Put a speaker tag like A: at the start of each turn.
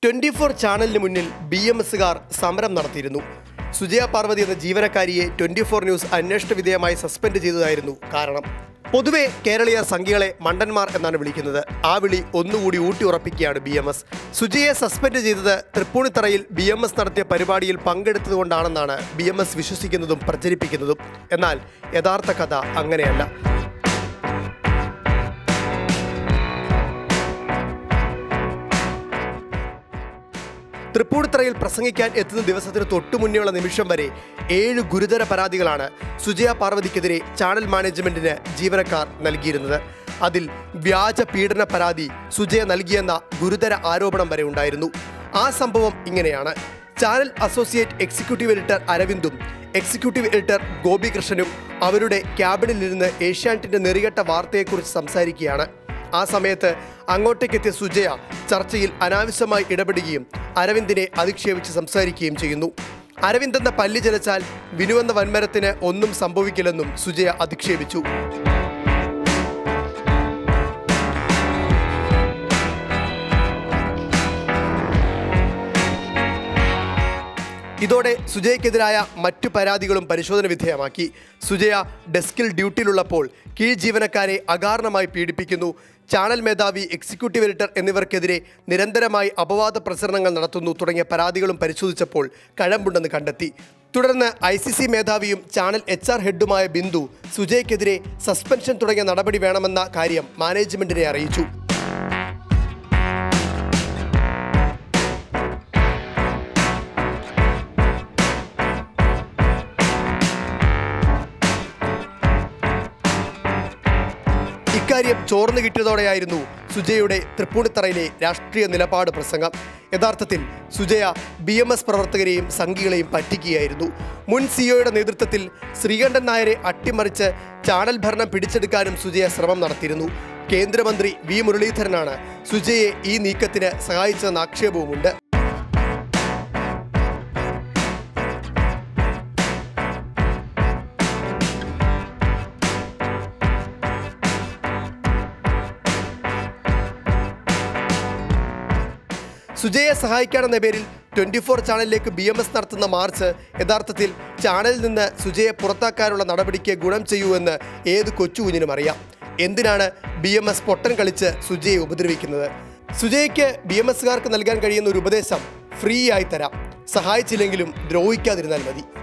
A: twenty four ചാനലിന് മുന്നിൽ B M എസുകാർ സമരം നടത്തിയിരുന്നു സുജയ പാർവതി എന്ന ജീവനക്കാരിയെ ട്വന്റി ഫോർ ന്യൂസ് അന്വേഷണ വിധേയമായി സസ്പെൻഡ് ചെയ്തതായിരുന്നു കാരണം പൊതുവെ കേരളീയ സംഖ്യകളെ മണ്ടന്മാർ എന്നാണ് വിളിക്കുന്നത് ആ വിളി ഒന്നുകൂടി ഊട്ടി ഉറപ്പിക്കുകയാണ് ബി എം എസ് സുജയെ സസ്പെൻഡ് ചെയ്തത് തൃപ്പൂണിത്തറയിൽ ബി എം എസ് നടത്തിയ പരിപാടിയിൽ പങ്കെടുത്തതുകൊണ്ടാണെന്നാണ് ബി എം എസ് വിശ്വസിക്കുന്നതും പ്രചരിപ്പിക്കുന്നതും എന്നാൽ യഥാർത്ഥ കഥ അങ്ങനെയല്ല തൃപ്പൂണിത്തറയിൽ പ്രസംഗിക്കാൻ എത്തുന്ന ദിവസത്തിന് തൊട്ടു മുന്നേയുള്ള നിമിഷം വരെ ഏഴ് ഗുരുതര പരാതികളാണ് സുജയ പാർവതിക്കെതിരെ ചാനൽ മാനേജ്മെന്റിന് ജീവനക്കാർ നൽകിയിരുന്നത് അതിൽ വ്യാജ പീഡന പരാതി സുജയ നൽകിയെന്ന ഗുരുതര ആരോപണം വരെ ഉണ്ടായിരുന്നു ആ സംഭവം ഇങ്ങനെയാണ് ചാനൽ അസോസിയേറ്റ് എക്സിക്യൂട്ടീവ് എഡിറ്റർ അരവിന്ദും എക്സിക്യൂട്ടീവ് എഡിറ്റർ ഗോപികൃഷ്ണനും അവരുടെ ക്യാബിനിലിരുന്ന് ഏഷ്യാനെറ്റിന്റെ നെറികെട്ട വാർത്തയെക്കുറിച്ച് സംസാരിക്കുകയാണ് ആ സമയത്ത് അങ്ങോട്ടേക്കെത്തിയ സുജയ ചർച്ചയിൽ അനാവശ്യമായി ഇടപെടുകയും അരവിന്ദിനെ അധിക്ഷേപിച്ച് സംസാരിക്കുകയും ചെയ്യുന്നു അരവിന്ദ് എന്ന പല്ലി ചലച്ചാൽ വിനു എന്ന വൻമരത്തിന് ഒന്നും സംഭവിക്കില്ലെന്നും സുജയ അധിക്ഷേപിച്ചു ഇതോടെ സുജയ്ക്കെതിരായ മറ്റു പരാതികളും പരിശോധന വിധേയമാക്കി സുജയ ഡെസ്കിൽ ഡ്യൂട്ടിയിലുള്ളപ്പോൾ കീഴ് ജീവനക്കാരെ അകാരണമായി പീഡിപ്പിക്കുന്നു ചാനൽ മേധാവി എക്സിക്യൂട്ടീവ് എഡിറ്റർ എന്നിവർക്കെതിരെ നിരന്തരമായി അപവാദ പ്രചരണങ്ങൾ നടത്തുന്നു തുടങ്ങിയ പരാതികളും പരിശോധിച്ചപ്പോൾ കഴമ്പുണ്ടെന്ന് കണ്ടെത്തി തുടർന്ന് ഐ സി സി മേധാവിയും ചാനൽ എച്ച് ആർ ഹെഡുമായ ബിന്ദു സുജയ്ക്കെതിരെ സസ്പെൻഷൻ തുടങ്ങിയ നടപടി വേണമെന്ന കാര്യം മാനേജ്മെന്റിനെ അറിയിച്ചു ഇക്കാര്യം ചോർന്നു കിട്ടിയതോടെയായിരുന്നു സുജയുടെ തൃപ്പൂണിത്തറയിലെ രാഷ്ട്രീയ നിലപാട് പ്രസംഗം യഥാർത്ഥത്തിൽ സുജയ ബി എം എസ് പ്രവർത്തകരെയും സംഘികളെയും പറ്റിക്കുകയായിരുന്നു മുൻ സിഒയുടെ നേതൃത്വത്തിൽ ശ്രീകണ്ഠൻ നായരെ അട്ടിമറിച്ച് ചാനൽ ഭരണം പിടിച്ചെടുക്കാനും സുജയ ശ്രമം നടത്തിയിരുന്നു കേന്ദ്രമന്ത്രി വി മുരളീധരനാണ് സുജയെ ഈ നീക്കത്തിന് സഹായിച്ചതെന്ന ആക്ഷേപവുമുണ്ട് സുജയെ സഹായിക്കാനെന്ന പേരിൽ ട്വന്റി ഫോർ ചാനലിലേക്ക് ബി എം എസ് നടത്തുന്ന മാർച്ച് യഥാർത്ഥത്തിൽ ചാനലിൽ നിന്ന് സുജയെ പുറത്താക്കാനുള്ള നടപടിക്ക് ഗുണം ചെയ്യൂ എന്ന് ഏത് കൊച്ചുകുഞ്ഞിനും അറിയാം എന്തിനാണ് ബി എം എസ് പൊട്ടൻ കളിച്ച് സുജയെ ഉപദ്രവിക്കുന്നത് സുജയ്ക്ക് ബി എം എസ്കാർക്ക് നൽകാൻ കഴിയുന്ന ഒരു ഉപദേശം ഫ്രീ ആയി തരാം സഹായിച്ചില്ലെങ്കിലും ദ്രോഹിക്കാതിരുന്നാൽ മതി